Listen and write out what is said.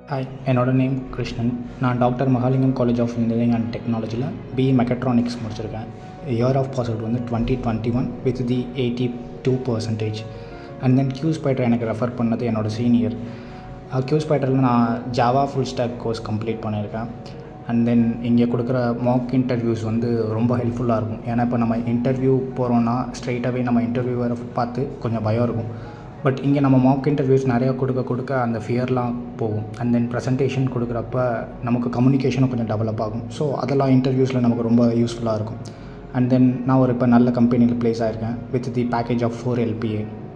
hi என்னோட name Krishnan நான் doctor Mahalingam college of engineering and டெக்னாலஜியில் பிஇ மெக்கட்ரானிக்ஸ் முடிச்சிருக்கேன் இயர் ஆஃப் பாஸ் அவுட் வந்து twenty twenty one with the eighty two percentage and then Qspider எனக்கு refer பண்ணது என்னோடய senior கியூ ஸ்பைட்டரில் நான் Java full stack course complete பண்ணியிருக்கேன் அண்ட் தென் இங்கே கொடுக்குற மாக் இன்டர்வியூஸ் வந்து ரொம்ப ஹெல்ப்ஃபுல்லாக இருக்கும் ஏன்னா இப்போ நம்ம இன்டர்வியூ போகிறோன்னா ஸ்ட்ரைட்டாகவே நம்ம இன்டர்வியூவரை பார்த்து கொஞ்சம் பயம் இருக்கும் பட் இங்கே நம்ம மாக் இன்டர்வியூஸ் நிறையா கொடுக்க கொடுக்க அந்த ஃபியர்லாம் போகும் அண்ட் தென் ப்ரெசன்டேஷன் கொடுக்குறப்ப நமக்கு கம்யூனிகேஷனும் கொஞ்சம் டெவலப் ஆகும் ஸோ அதெல்லாம் இன்டர்வியூஸில் நமக்கு ரொம்ப யூஸ்ஃபுல்லாக இருக்கும் அண்ட் தென் நான் ஒரு இப்போ நல்ல கம்பெனியில் ப்ளேஸ் ஆகிருக்கேன் with the package of four LPA